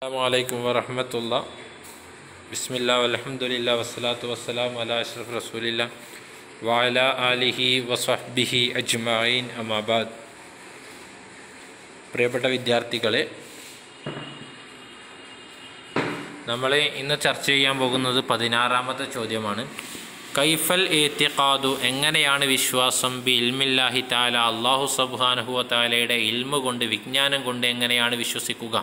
അസ്സാം വലൈക്കും വറഹമത്തുള്ള ബിസ്മില്ല വലഹമുല്ല വസ്സലാത്തു വസ്സലാം അല അഷ്റഫ് റസൂലില്ല വഅല ആലിഹി വസ്വഹ്ബിഹി അജ്മഈൻ അമാബാദ് പ്രിയപ്പെട്ട വിദ്യാർത്ഥികളെ നമ്മൾ ഇന്ന് ചർച്ച ചെയ്യാൻ പോകുന്നത് പതിനാറാമത്തെ ചോദ്യമാണ് കൈഫൽ ഏത്തിഖാദു എങ്ങനെയാണ് വിശ്വാസം ബി ഇൽമില്ലാഹി താല അള്ളാഹു സബ്ഹാനഹുവ താലയുടെ ഇൽമ കൊണ്ട് വിജ്ഞാനം കൊണ്ട് എങ്ങനെയാണ് വിശ്വസിക്കുക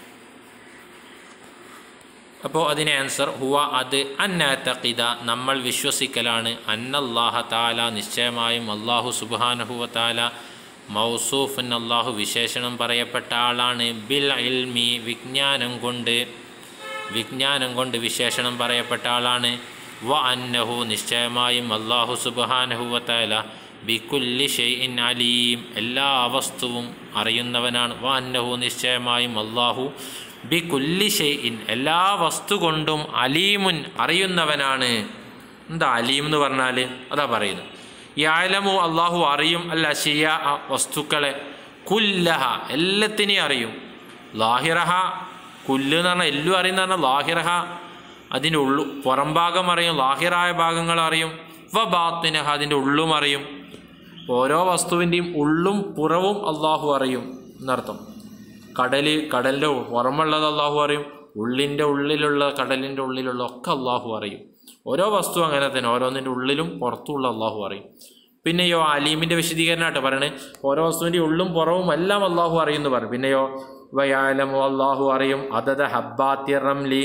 അപ്പോൾ അതിന് ആൻസർ ഹുവ അത് അന്നത്തഖിദ നമ്മൾ വിശ്വസിക്കലാണ് അന്നല്ലാഹ താല നിശ്ചയമായും അള്ളാഹു സുബാനഹുവ താല മൗസൂഫൻ അള്ളാഹു വിശേഷണം പറയപ്പെട്ട ആളാണ് ബിൽ ഇൽമി വിജ്ഞാനം കൊണ്ട് വിജ്ഞാനം കൊണ്ട് വിശേഷണം പറയപ്പെട്ട ആളാണ് വ അന്നഹു നിശ്ചയമായും അള്ളാഹു സുബാനഹുവ താല ബിക്കുല്ലി ഷെയ്ഇൻ അലീം എല്ലാ വസ്തുവും അറിയുന്നവനാണ് വ അന്നഹു നിശ്ചയമായും അള്ളാഹു ബി കുല്ലി ഷെയ്ഇൻ എല്ലാ വസ്തു കൊണ്ടും അലീമുൻ അറിയുന്നവനാണ് എന്താ അലീം എന്ന് പറഞ്ഞാൽ അതാ പറയുന്നത് യാലമു അള്ളാഹു അറിയും അല്ല ഷിയ വസ്തുക്കളെ കുല്ലഹ എല്ലാത്തിനെയും അറിയും ലാഹിറഹ കുല്ല് എന്ന് പറഞ്ഞാൽ എല്ലും അറിയുന്ന പറഞ്ഞാൽ ലാഹിറഹ അതിൻ്റെ ഉള്ളു പുറം ഭാഗം അറിയും ലാഹിറായ ഭാഗങ്ങൾ അറിയും വ ബാത്തിനഹ അതിൻ്റെ ഉള്ളും അറിയും ഓരോ വസ്തുവിൻ്റെയും ഉള്ളും പുറവും അള്ളാഹു അറിയും എന്നർത്ഥം കടൽ കടലിൻ്റെ പുറമുള്ളത് അള്ളാഹു അറിയും ഉള്ളിൻ്റെ ഉള്ളിലുള്ള കടലിൻ്റെ ഉള്ളിലുള്ള ഒക്കെ അള്ളാഹു അറിയും ഓരോ വസ്തു അങ്ങനെ തന്നെ ഓരോന്നിൻ്റെ ഉള്ളിലും പുറത്തുള്ള അള്ളാഹു അറിയും പിന്നെയോ അലീമിൻ്റെ വിശദീകരണമായിട്ട് പറയണേ ഓരോ വസ്തുവിൻ്റെ ഉള്ളും പുറവും എല്ലാം അള്ളാഹു അറിയും എന്ന് പറയും പിന്നെയോ വയാലമോ അള്ളാഹു അറിയും അതത് ഹബ്ബാത്തി റംലി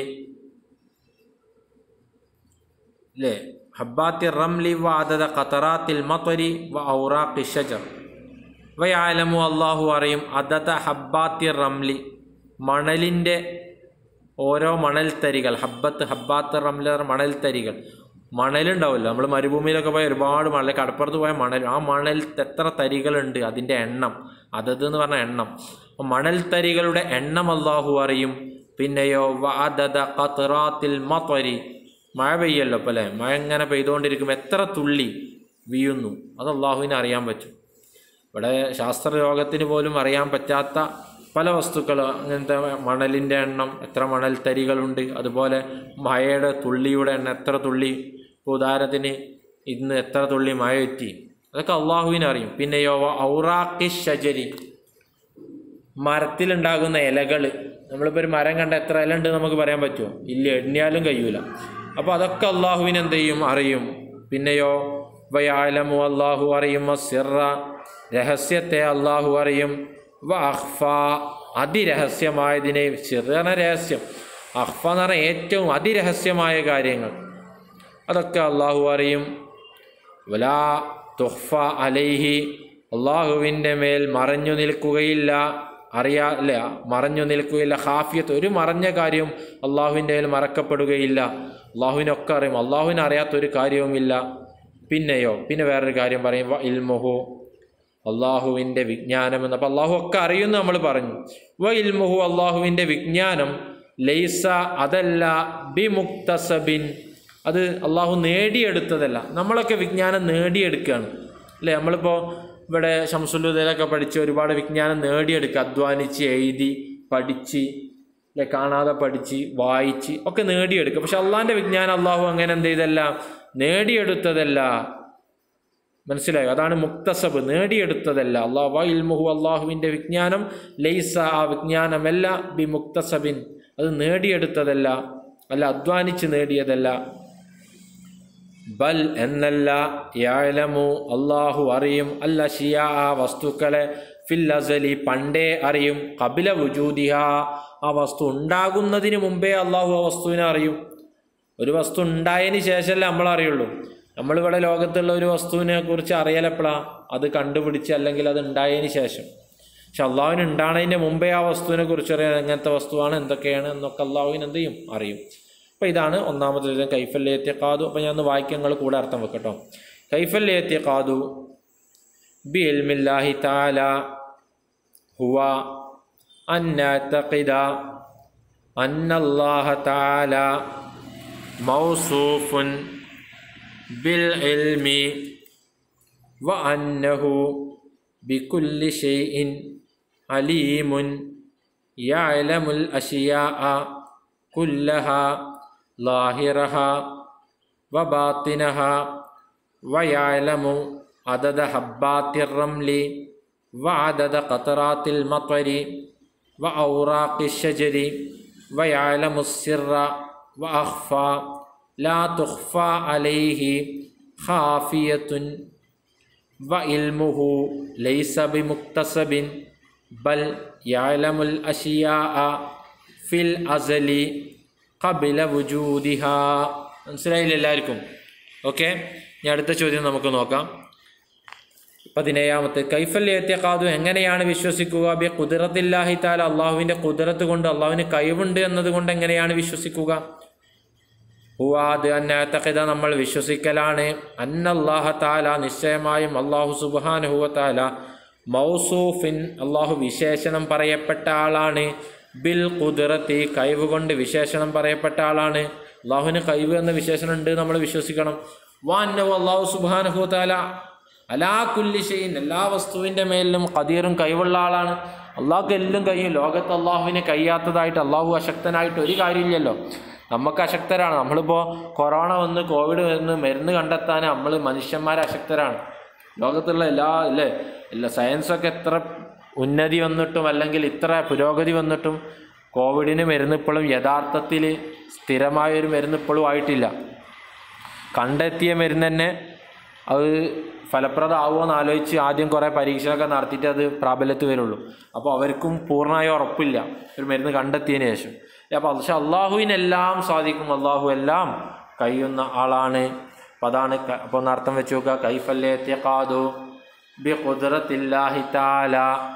അല്ലേ ഹബ്ബാത്തി റംലി വ അതത് ഖത്തറാത്തിൽ മത്വരി വ ഔറാഖി ഷജർ വയാലമു അള്ളാഹു അറിയും അതത ഹബ്ബാത്തി റംലി മണലിൻ്റെ ഓരോ മണൽത്തരികൾ ഹബ്ബത്ത് ഹബ്ബാത്ത് റംല മണൽത്തരികൾ മണലുണ്ടാവില്ല നമ്മൾ മരുഭൂമിയിലൊക്കെ പോയ ഒരുപാട് മണൽ കടപ്പുറത്ത് പോയ മണൽ ആ മണൽ എത്ര തരികളുണ്ട് അതിൻ്റെ എണ്ണം അതത് എന്ന് പറഞ്ഞ എണ്ണം അപ്പം മണൽത്തരികളുടെ എണ്ണം അള്ളാഹു അറിയും പിന്നെയോ വഅദദ ഖത്റാത്തിൽ മത്വരി മഴ പെയ്യല്ലോ അപ്പോൾ അല്ലേ മഴ ഇങ്ങനെ പെയ്തുകൊണ്ടിരിക്കുമ്പോൾ എത്ര തുള്ളി വീഴുന്നു അത് അള്ളാഹുവിനെ അറിയാൻ പറ്റും ഇവിടെ ശാസ്ത്രലോകത്തിന് പോലും അറിയാൻ പറ്റാത്ത പല വസ്തുക്കൾ അങ്ങനത്തെ മണലിൻ്റെ എണ്ണം എത്ര മണൽ തരികളുണ്ട് അതുപോലെ മഴയുടെ തുള്ളിയുടെ എണ്ണം എത്ര തുള്ളി ഇപ്പോൾ ഉദാഹരണത്തിന് ഇന്ന് എത്ര തുള്ളി മഴ എത്തി അതൊക്കെ അള്ളാഹുവിനെ അറിയും പിന്നെയോ ഔറാഖി ഷജരി മരത്തിലുണ്ടാകുന്ന ഇലകൾ നമ്മളിപ്പോൾ ഒരു മരം കണ്ട എത്ര ഇല ഉണ്ട് നമുക്ക് പറയാൻ പറ്റുമോ ഇല്ല എണ്ണിയാലും കഴിയൂല അപ്പോൾ അതൊക്കെ അള്ളാഹുവിന് എന്ത് ചെയ്യും അറിയും പിന്നെയോ വയാലമു അള്ളാഹു അറിയും സിറ രഹസ്യത്തെ അള്ളാഹു അറിയും വ അഹ്ഫ അതിരഹസ്യമായതിനെ ചെറുതന രഹസ്യം അഹ്ഫ എന്ന് പറഞ്ഞാൽ ഏറ്റവും അതിരഹസ്യമായ കാര്യങ്ങൾ അതൊക്കെ അള്ളാഹു അറിയും വലാ തുഹ്ഫ അലൈഹി അള്ളാഹുവിൻ്റെ മേൽ മറഞ്ഞു നിൽക്കുകയില്ല അറിയാ അല്ല മറഞ്ഞു നിൽക്കുകയില്ല ഹാഫിയത്ത് ഒരു മറഞ്ഞ കാര്യം അള്ളാഹുവിൻ്റെ മേൽ മറക്കപ്പെടുകയില്ല അള്ളാഹുവിനൊക്കെ അറിയും അള്ളാഹുവിനെ അറിയാത്തൊരു കാര്യവുമില്ല പിന്നെയോ പിന്നെ വേറൊരു കാര്യം പറയും വ ഇൽമുഹു അള്ളാഹുവിൻ്റെ വിജ്ഞാനം എന്ന് അപ്പോൾ അള്ളാഹു ഒക്കെ അറിയുമെന്ന് നമ്മൾ പറഞ്ഞു വ ഇൽമുഹു അള്ളാഹുവിൻ്റെ വിജ്ഞാനം ലൈസ അതല്ല ബി മുക്തസബിൻ അത് അള്ളാഹു നേടിയെടുത്തതല്ല നമ്മളൊക്കെ വിജ്ഞാനം നേടിയെടുക്കുകയാണ് അല്ലേ നമ്മളിപ്പോൾ ഇവിടെ ഷംസുല്ലുദയിലൊക്കെ പഠിച്ച് ഒരുപാട് വിജ്ഞാനം നേടിയെടുക്കുക അധ്വാനിച്ച് എഴുതി പഠിച്ച് അല്ലെ കാണാതെ പഠിച്ച് വായിച്ച് ഒക്കെ നേടിയെടുക്കുക പക്ഷെ അള്ളാഹിൻ്റെ വിജ്ഞാനം അള്ളാഹു അങ്ങനെ എന്ത് ചെയ്തല്ല നേടിയെടുത്തതല്ല മനസ്സിലായോ അതാണ് മുക്തസബ് നേടിയെടുത്തതല്ല അള്ളാഹു ഇൽമുഹു അള്ളാഹുവിൻ്റെ വിജ്ഞാനം ലൈസ ആ വിജ്ഞാനമല്ല ബി മുക്തസബിൻ അത് നേടിയെടുത്തതല്ല അല്ല അധ്വാനിച്ച് നേടിയതല്ല ബൽ എന്നല്ല യാലമു അള്ളാഹു അറിയും അല്ല ഷിയ ആ വസ്തുക്കളെ ഫിൽ അസലി പണ്ടേ അറിയും കപില വുജൂദിഹ ആ വസ്തു ഉണ്ടാകുന്നതിന് മുമ്പേ അള്ളാഹു ആ വസ്തുവിനെ അറിയും ഒരു വസ്തു ഉണ്ടായതിന് ശേഷമല്ലേ നമ്മൾ അറിയുള്ളൂ നമ്മളിവിടെ ലോകത്തുള്ള ഒരു വസ്തുവിനെ കുറിച്ച് അറിയലെപ്പോഴാണ് അത് കണ്ടുപിടിച്ച് അല്ലെങ്കിൽ അത് ഉണ്ടായതിന് ശേഷം പക്ഷെ അള്ളാഹുവിന് ഉണ്ടാണതിൻ്റെ മുമ്പേ ആ വസ്തുവിനെ കുറിച്ച് അറിയാൻ എങ്ങനത്തെ വസ്തുവാണ് എന്തൊക്കെയാണ് എന്നൊക്കെ അള്ളാഹുവിന് എന്ത് ചെയ്യും അറിയും അപ്പോൾ ഇതാണ് ഒന്നാമത്തെ ചോദ്യം കൈഫല്യത്തെ കാതു അപ്പോൾ ഞാൻ വാക്യങ്ങൾ കൂടെ അർത്ഥം വെക്കട്ടോ കൈഫല്യത്തെ കാതു ബി എൽമില്ലാഹി താല ഹുവ അന്നതഖിദ അന്നല്ലാഹ താല മൗസൂഫുൻ ബിൽ ഇൽമി വ അന്നഹു ബിക്കുല്ലി ഷെയ്ഇൻ അലീമുൻ യഅലമുൽ അഷിയാഅ കുല്ലഹ ലാഹിറഹ വബാത്തിനഹ വയഅലമു عدد حبات الرمل وعدد قطرات المطر وأوراق الشجر ويعلم السر وأخفى لا تخفى عليه خافية وعلمه ليس بمكتسب بل يعلم الأشياء في الأزل قبل وجودها മനസ്സിലായില്ല എല്ലാവർക്കും ഓക്കെ ഇനി അടുത്ത ചോദ്യം നമുക്ക് നോക്കാം പതിനേഴാമത്തെ കൈഫൽ ഏത്യക്കാതു എങ്ങനെയാണ് വിശ്വസിക്കുക ബി കുതിരത്തില്ലാഹി താല അള്ളാഹുവിൻ്റെ കുതിരത്ത് കൊണ്ട് അള്ളാഹുവിന് കഴിവുണ്ട് എന്നതുകൊണ്ട് എങ്ങനെയാണ് വിശ്വസിക്കുക ഹുവാദ് അന്നത്തഖിത നമ്മൾ വിശ്വസിക്കലാണ് അന്നല്ലാഹ താല നിശ്ചയമായും അള്ളാഹു സുബാനുഹുവ താല മൗസൂഫിൻ അള്ളാഹു വിശേഷണം പറയപ്പെട്ട ആളാണ് ബിൽ കുതിരത്തി കഴിവ് കൊണ്ട് വിശേഷണം പറയപ്പെട്ട ആളാണ് അള്ളാഹുവിന് കഴിവ് എന്ന വിശേഷണം ഉണ്ട് നമ്മൾ വിശ്വസിക്കണം വാന്നവു അള്ളാഹു സുബാനുഹു താല അലാ കുല്ലിഷയും എല്ലാ വസ്തുവിൻ്റെ മേലിലും കദീറും കഴിവുള്ള ആളാണ് അള്ളാഹ്ക്ക് എല്ലാം കഴിയും ലോകത്ത് അള്ളാഹുവിന് കഴിയാത്തതായിട്ട് അള്ളാഹു അശക്തനായിട്ട് ഒരു കാര്യമില്ലല്ലോ നമുക്ക് അശക്തരാണ് നമ്മളിപ്പോൾ കൊറോണ വന്ന് കോവിഡ് വന്ന് മരുന്ന് കണ്ടെത്താൻ നമ്മൾ മനുഷ്യന്മാർ അശക്തരാണ് ലോകത്തുള്ള എല്ലാ അല്ലേ എല്ലാ സയൻസൊക്കെ എത്ര ഉന്നതി വന്നിട്ടും അല്ലെങ്കിൽ ഇത്ര പുരോഗതി വന്നിട്ടും കോവിഡിന് മരുന്ന് ഇപ്പോഴും യഥാർത്ഥത്തിൽ സ്ഥിരമായൊരു മരുന്ന് ഇപ്പോഴും ആയിട്ടില്ല കണ്ടെത്തിയ മരുന്ന് തന്നെ അത് ഫലപ്രദമാവുമോ എന്ന് ആലോചിച്ച് ആദ്യം കുറേ പരീക്ഷകളൊക്കെ നടത്തിയിട്ട് അത് പ്രാബല്യത്തിൽ വരുള്ളൂ അപ്പോൾ അവർക്കും പൂർണ്ണമായ ഉറപ്പില്ല ഒരു മരുന്ന് കണ്ടെത്തിയതിന് ശേഷം അപ്പോൾ പക്ഷെ അള്ളാഹുവിനെല്ലാം സാധിക്കും അള്ളാഹു എല്ലാം കഴിയുന്ന ആളാണ് അപ്പം അതാണ് ക- അപ്പോൾ ഒന്ന് അർത്ഥം വെച്ച് നോക്കുക കൈഫല്യത്യക്കാതു ബി ഖുദ്റത്തില്ലാഹി താല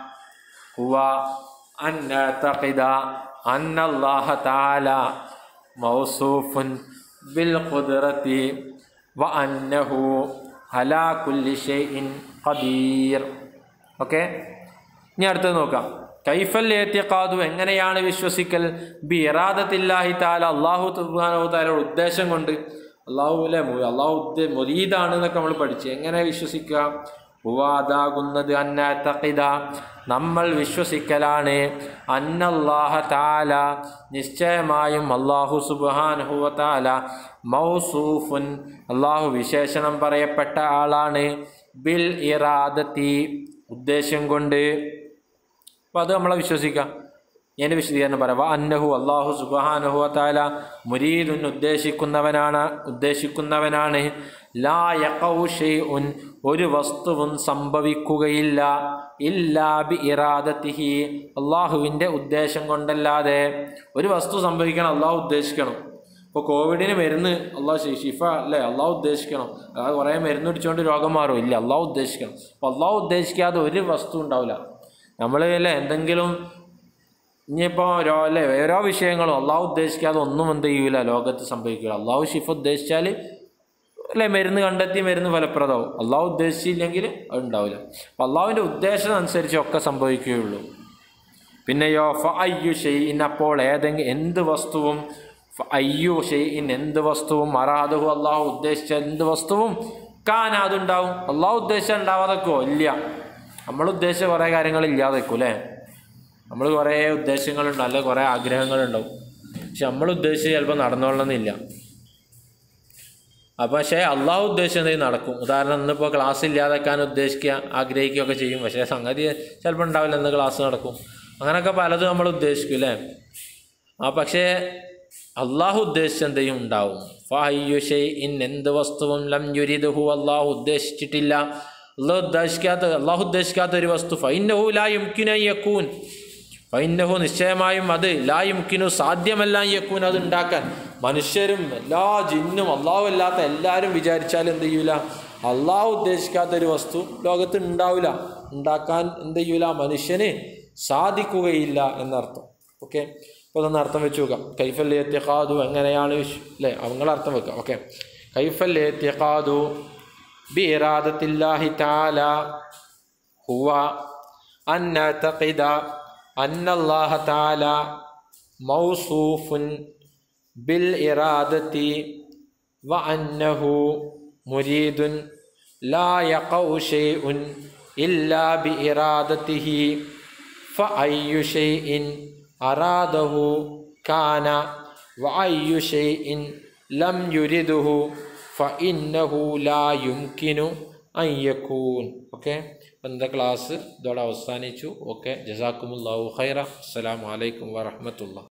ഹുവ അൻ നഅ്തഖിദ അന്ന അല്ലാഹ തആല മൗസൂഫുൻ ബിൽ ഖുദ്റത്തി വ അന്നഹു അലാ കുല്ലി ഷൈഇൻ ഖദീർ ഓക്കെ ഇനി അടുത്തത് നോക്കാം കൈഫൽ ഏത്യക്കാതു എങ്ങനെയാണ് വിശ്വസിക്കൽ ബി ഇറാദത്തില്ലാഹി താല അള്ളാഹു സുബ്ഹാനഹു താലയുടെ ഉദ്ദേശം കൊണ്ട് അള്ളാഹു അല്ലെ അള്ളാഹു ഉദ്ദേ മുരീദാണ് എന്നൊക്കെ നമ്മൾ പഠിച്ചു എങ്ങനെ വിശ്വസിക്കുക ഹുവാദാകുന്നത് അന്നതഖിദ നമ്മൾ വിശ്വസിക്കലാണ് അന്നല്ലാഹ താല നിശ്ചയമായും അള്ളാഹു സുബ്ഹാനഹു താല മൗസൂഫുൻ അള്ളാഹു വിശേഷണം പറയപ്പെട്ട ആളാണ് ബിൽ ഇറാദത്തി ഉദ്ദേശം കൊണ്ട് അപ്പോൾ അത് നമ്മളെ വിശ്വസിക്കാം ഞാൻ വിശദീകരണം പറയാം വ അന്നഹു അള്ളാഹു സുബാനഹു താല മുരീദുൻ ഉദ്ദേശിക്കുന്നവനാണ് ഉദ്ദേശിക്കുന്നവനാണ് ലാ യഖഉ ഷൈഉൻ ഒരു വസ്തുവും സംഭവിക്കുകയില്ല ഇല്ലാ ബി ഇറാദത്തിഹി അള്ളാഹുവിൻ്റെ ഉദ്ദേശം കൊണ്ടല്ലാതെ ഒരു വസ്തു സംഭവിക്കണം അള്ളാഹു ഉദ്ദേശിക്കണം ഇപ്പോൾ കോവിഡിന് മരുന്ന് അള്ളാഹു ശി- ഷിഫ അല്ലേ അള്ളാഹു ഉദ്ദേശിക്കണം അതായത് കുറേ മരുന്ന് പിടിച്ചുകൊണ്ട് രോഗം മാറും ഇല്ല അള്ളാഹു ഉദ്ദേശിക്കണം അപ്പോൾ അള്ളാഹു ഉദ്ദേശിക്കാതെ ഒരു വസ്തു ഉണ്ടാവില്ല നമ്മൾ അല്ലേ എന്തെങ്കിലും ഇനിയിപ്പോൾ രോ അല്ലേ ഓരോ വിഷയങ്ങളും അള്ളാഹു ഉദ്ദേശിക്കാതെ ഒന്നും എന്ത് ചെയ്യൂല ലോകത്ത് സംഭവിക്കില്ല അള്ളാഹു ഷിഫ ഉദ്ദേശിച്ചാൽ അല്ലേ മരുന്ന് കണ്ടെത്തി മരുന്ന് ഫലപ്രദമാവും അള്ളാഹു ഉദ്ദേശിച്ചില്ലെങ്കിൽ അത് ഉണ്ടാവില്ല അപ്പം അള്ളാഹുവിൻ്റെ ഉദ്ദേശം അനുസരിച്ച് ഒക്കെ സംഭവിക്കുകയുള്ളൂ പിന്നെയോ ഫ അയ്യു ഷെയ്ഇൻ അപ്പോൾ ഏതെങ്കിലും എന്ത് വസ്തുവും ഫ അയ്യു ഷെയ്ഇൻ എന്ത് വസ്തുവും അറാദഹു അള്ളാഹു ഉദ്ദേശിച്ച എന്ത് വസ്തുവും കാന അതുണ്ടാവും അള്ളാഹു ഉദ്ദേശിച്ച ഉണ്ടാവാതെക്കോ ഇല്ല നമ്മൾ ഉദ്ദേശിച്ച കുറേ കാര്യങ്ങൾ ഇല്ലാതെക്കും അല്ലേ നമ്മൾ കുറേ ഉദ്ദേശങ്ങളുണ്ട് അല്ല കുറേ ആഗ്രഹങ്ങളുണ്ടാവും പക്ഷെ നമ്മൾ ഉദ്ദേശിച്ച് ചിലപ്പോൾ നടന്നോളണമെന്നില്ല അപ്പോൾ പക്ഷേ അള്ളാഹു ഉദ്ദേശിച്ച എന്തെങ്കിലും നടക്കും ഉദാഹരണം ഇന്നിപ്പോൾ ക്ലാസ് ഇല്ലാതാക്കാൻ ഉദ്ദേശിക്കുക ആഗ്രഹിക്കുകയൊക്കെ ചെയ്യും പക്ഷേ സംഗതി ചിലപ്പോൾ ഉണ്ടാവില്ല ഇന്ന് ക്ലാസ് നടക്കും അങ്ങനെയൊക്കെ പലതും നമ്മൾ ഉദ്ദേശിക്കും അല്ലേ ആ പക്ഷേ അള്ളാഹു ഉദ്ദേശിച്ച എന്തെങ്കിലും ഉണ്ടാവും ഫായ്യു ഇൻ എന്ത് വസ്തുവും ലം യുരിദുഹു അള്ളാഹു ഉദ്ദേശിച്ചിട്ടില്ല അള്ളാഹു ഉദ്ദേശിക്കാത്ത അള്ളാഹു ഉദ്ദേശിക്കാത്ത ഒരു വസ്തു ഫൈനഹു ലാ യുംകിന യക്കൂൻ ഫൈനഹു നിശ്ചയമായും അത് ലാ യുംകിനു സാധ്യമല്ല യക്കൂൻ അത് ഉണ്ടാക്കാൻ മനുഷ്യരും എല്ലാ ജിന്നും അള്ളാഹു അല്ലാത്ത എല്ലാവരും വിചാരിച്ചാൽ എന്ത് ചെയ്യൂല അള്ളാഹു ഉദ്ദേശിക്കാത്ത ഒരു വസ്തു ലോകത്ത് ഉണ്ടാവില്ല ഉണ്ടാക്കാൻ എന്ത് ചെയ്യൂല മനുഷ്യന് സാധിക്കുകയില്ല എന്നർത്ഥം ഓക്കെ അപ്പോൾ അതൊന്ന് അർത്ഥം വെച്ച് നോക്കാം കൈഫൽ ഏത്യഖാദു എങ്ങനെയാണ് വിശ് അല്ലേ അവങ്ങൾ അർത്ഥം വെക്കാം ഓക്കെ കൈഫൽ ഏത്യഖാദു ബി ഇറാദത്തില്ലാഹി താല ഹുവ അൻ നഅ്തഖിദ അന്ന അല്ലാഹ താല മൗസൂഫുൻ ബിൽ ഇറാദത്തി വ അന്നഹു മുരീദുൻ ലാ യഖഉ ഷൈഉൻ ഇല്ലാ ബി ഇറാദത്തിഹി فأي شيء അറാദഹു കാന വഅയ്യു ഷൈഇൻ ലം യുരിദുഹു ഫഇന്നഹു ലാ യുംകിനു അൻ യകൂൻ ഓക്കെ ഇന്നത്തെ ക്ലാസ് ഇതോടെ അവസാനിച്ചു ഓക്കെ ജസാക്കുമുല്ലാഹു ഖൈറ അസ്സലാമു അലൈക്കും വറഹ്മത്തുള്ളാഹി